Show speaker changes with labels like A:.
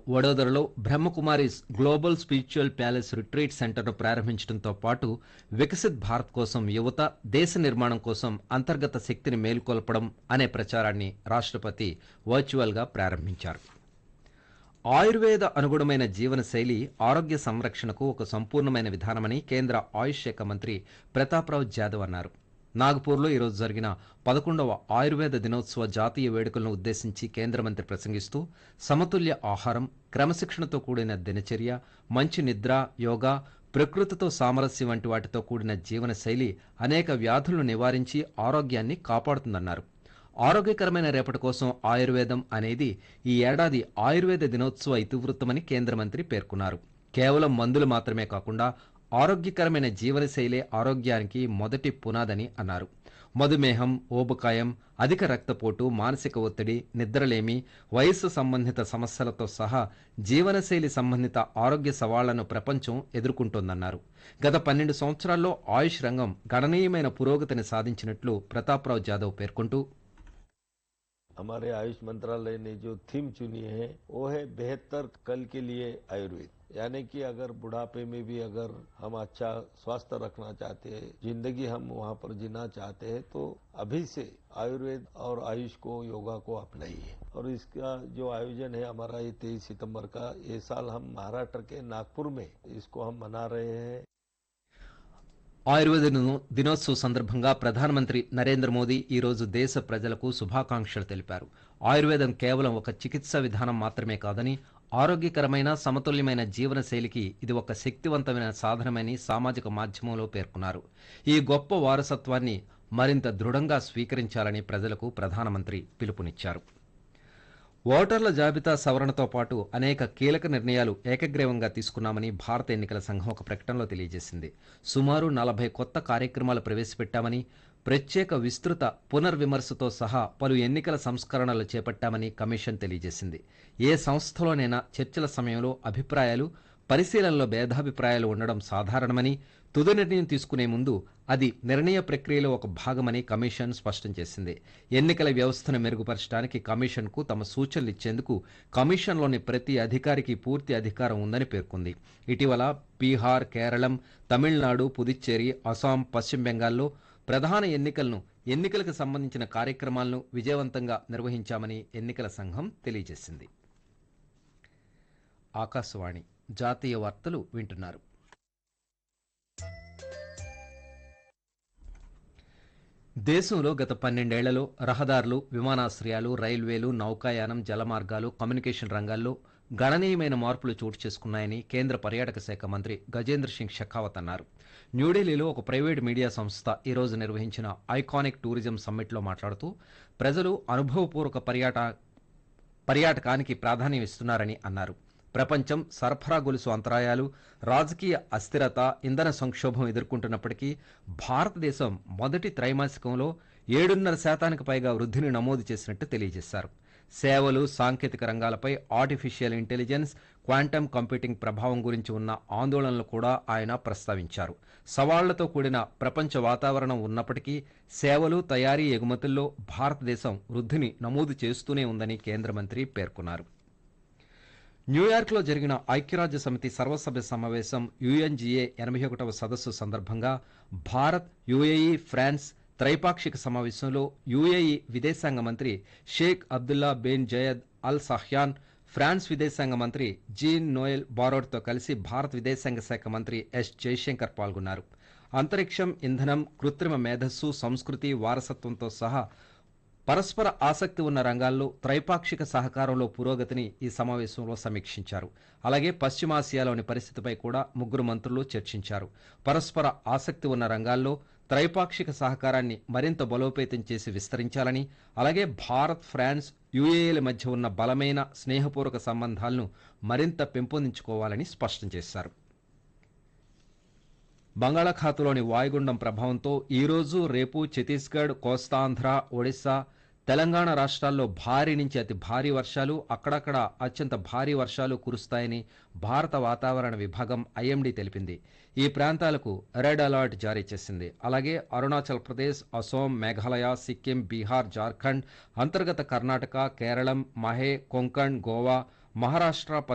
A: వడోదరలో Brahma Kumaris global spiritual palace retreat సెంటర్ను ప్రారంభించడంతో పాటు వికసిత్ భారత్ కోసం యువత దేశ నిర్మాణం కోసం అంతర్గత శక్తిని మేల్కొల్పడం అనే ప్రచారాన్ని రాష్ట్రపతి వర్చువల్గా ప్రారంభించారు ఆయుర్వేద అనుగుణమైన జీవనశైలి ఆరోగ్య సంరక్షణకు ఒక సంపూర్ణమైన విధానమని కేంద్ర ఆయుష్ శాఖ మంత్రి ప్రతాప్రావ్ జాదవ్ అన్నారు నాగపూర్లో ఈరోజు జరిగిన పదకొండవ ఆయుర్వేద దినోత్సవ జాతీయ వేడుకలను ఉద్దేశించి కేంద్ర మంత్రి ప్రసంగిస్తూ సమతుల్య ఆహారం క్రమశిక్షణతో కూడిన దినచర్య మంచి నిద్ర యోగా ప్రకృతితో సామరస్యం వంటి వాటితో కూడిన జీవనశైలి అనేక వ్యాధులను నివారించి ఆరోగ్యాన్ని కాపాడుతుందన్నారు ఆరోగ్యకరమైన రేపటి కోసం ఆయుర్వేదం అనేది ఈ ఏడాది ఆయుర్వేద దినోత్సవ ఇతివృత్తమని కేంద్ర మంత్రి పేర్కొన్నారు కేవలం మందులు మాత్రమే కాకుండా ఆరోగ్యకరమైన జీవనశైలే ఆరోగ్యానికి మొదటి పునాదని అన్నారు మధుమేహం ఓబకాయం అధిక రక్తపోటు మానసిక ఒత్తిడి నిద్రలేమి వయస్సు సంబంధిత సమస్యలతో సహా జీవనశైలి సంబంధిత ఆరోగ్య సవాళ్లను ప్రపంచం ఎదుర్కొంటోందన్నారు గత పన్నెండు సంవత్సరాల్లో ఆయుష్ రంగం గణనీయమైన పురోగతిని సాధించినట్లు ప్రతాప్రావు జాదవ్ పేర్కొంటూ
B: हमारे आयुष मंत्रालय ने जो थीम चुनी है वो है बेहतर कल के लिए आयुर्वेद यानी कि अगर बुढ़ापे में भी अगर हम अच्छा स्वास्थ्य रखना चाहते हैं जिंदगी हम वहाँ पर जीना चाहते हैं तो अभी से आयुर्वेद और आयुष को योगा को अपनाइए और इसका जो आयोजन है हमारा ये तेईस सितंबर का ये साल हम महाराष्ट्र के नागपुर में इसको हम मना रहे हैं
A: ఆయుర్వేద దినో- దినోత్సవ సందర్భంగా ప్రధానమంత్రి నరేంద్ర మోదీ ఈ రోజు దేశ ప్రజలకు శుభాకాంక్షలు తెలిపారు ఆయుర్వేదం కేవలం ఒక చికిత్సా విధానం మాత్రమే కాదని ఆరోగ్యకరమైన సమతుల్యమైన జీవనశైలికి ఇది ఒక శక్తివంతమైన సాధనమని సామాజిక మాధ్యమంలో పేర్కొన్నారు ఈ గొప్ప వారసత్వాన్ని మరింత దృఢంగా స్వీకరించాలని ప్రజలకు ప్రధానమంత్రి పిలుపునిచ్చారు ఓటర్ల జాబితా సవరణతో పాటు అనేక కీలక నిర్ణయాలు ఏకగ్రీవంగా తీసుకున్నామని భారత ఎన్నికల సంఘం ఒక ప్రకటనలో తెలియజేసింది సుమారు నలభై కొత్త కార్యక్రమాలు ప్రవేశపెట్టామని ప్రత్యేక విస్తృత పునర్విమర్శతో సహా పలు ఎన్నికల సంస్కరణలు చేపట్టామని కమిషన్ తెలియజేసింది ఏ సంస్థలోనైనా చర్చల సమయంలో అభిప్రాయాలు పరిశీలనలో భేదాభిప్రాయాలు ఉండడం సాధారణమని తుది నిర్ణయం తీసుకునే ముందు అది నిర్ణయ ప్రక్రియలో ఒక భాగమని కమిషన్ స్పష్టం చేసింది ఎన్నికల వ్యవస్థను మెరుగుపరచడానికి కమిషన్కు తమ సూచనలు ఇచ్చేందుకు కమిషన్లోని ప్రతి అధికారికి పూర్తి అధికారం ఉందని పేర్కొంది ఇటీవల బీహార్ కేరళం తమిళనాడు పుదుచ్చేరి అస్సాం పశ్చిమ బెంగాల్లో ప్రధాన ఎన్నికలను ఎన్నికలకు సంబంధించిన కార్యక్రమాలను విజయవంతంగా నిర్వహించామని ఎన్నికల సంఘం తెలియజేసింది ఆకాశవాణి జాతీయ వార్తలు వింటున్నారు దేశంలో గత పన్నెండేళ్లలో రహదారులు విమానాశ్రయాలు రైల్వేలు నౌకాయానం జలమార్గాలు కమ్యూనికేషన్ రంగాల్లో గణనీయమైన మార్పులు చోటు చేసుకున్నాయని కేంద్ర పర్యాటక శాఖ మంత్రి గజేంద్ర సింగ్ షెకావత్ అన్నారు న్యూఢిల్లీలో ఒక ప్రైవేట్ మీడియా సంస్థ ఈరోజు నిర్వహించిన ఐకానిక్ టూరిజం సమ్మిట్లో మాట్లాడుతూ ప్రజలు అనుభవపూర్వక పర్యాట పర్యాటకానికి ప్రాధాన్యం ఇస్తున్నారని అన్నారు ప్రపంచం సరఫరా గొలుసు అంతరాయాలు రాజకీయ అస్థిరత ఇంధన సంక్షోభం ఎదుర్కొంటున్నప్పటికీ భారతదేశం మొదటి త్రైమాసికంలో ఏడున్నర శాతానికి పైగా వృద్ధిని నమోదు చేసినట్టు తెలియజేశారు సేవలు సాంకేతిక రంగాలపై ఆర్టిఫిషియల్ ఇంటెలిజెన్స్ క్వాంటమ్ కంప్యూటింగ్ ప్రభావం గురించి ఉన్న ఆందోళనలు కూడా ఆయన ప్రస్తావించారు సవాళ్లతో కూడిన ప్రపంచ వాతావరణం ఉన్నప్పటికీ సేవలు తయారీ ఎగుమతుల్లో భారతదేశం వృద్ధిని నమోదు చేస్తూనే ఉందని కేంద్ర మంత్రి పేర్కొన్నారు న్యూయార్క్లో జరిగిన ఐక్యరాజ్య సమితి సర్వసభ్య సమావేశం యుఎన్జిఏ ఎనభై ఒకటవ సదస్సు సందర్భంగా భారత్ యుఏఈ ఫ్రాన్స్ త్రైపాక్షిక సమావేశంలో యుఏఈ విదేశాంగ మంత్రి Sheikh Abdullah bin Zayed Al Nahyan France విదేశాంగ మంత్రి జీన్ నోయల్ బారోడ్తో కలిసి భారత విదేశాంగ శాఖ మంత్రి ఎస్ జైశంకర్ పాల్గొన్నారు అంతరిక్షం ఇంధనం కృత్రిమ మేధస్సు సంస్కృతి వారసత్వంతో సహా పరస్పర ఆసక్తి ఉన్న రంగాల్లో త్రైపాక్షిక సహకారంలో పురోగతిని ఈ సమావేశంలో సమీక్షించారు అలాగే పశ్చిమాసియాలోని పరిస్థితిపై కూడా ముగ్గురు మంత్రులు చర్చించారు పరస్పర ఆసక్తి ఉన్న రంగాల్లో త్రైపాక్షిక సహకారాన్ని మరింత బలోపేతం చేసి విస్తరించాలని అలాగే భారత్ ఫ్రాన్స్ యుఏఏల మధ్య ఉన్న బలమైన స్నేహపూర్వక సంబంధాలను మరింత పెంపొందించుకోవాలని స్పష్టం చేశారు బంగాళాఖాతంలోని వాయుగుండం ప్రభావంతో ఈ రోజు రేపు ఛత్తీస్గఢ్ కోస్తాంధ్ర ఒడిశా తెలంగాణ రాష్ట్రాల్లో భారీ నుంచి అతి భారీ వర్షాలు అక్కడక్కడ అత్యంత భారీ వర్షాలు కురుస్తాయని భారత వాతావరణ విభాగం ఐఎండీ తెలిపింది ఈ ప్రాంతాలకు రెడ్ అలర్ట్ జారీ చేసింది అలాగే అరుణాచల్ ప్రదేశ్ అసోం మేఘాలయ సిక్కిం బీహార్ జార్ఖండ్ అంతర్గత కర్ణాటక కేరళం మహే కొంకణ్ గోవా మహారాష్ట్ర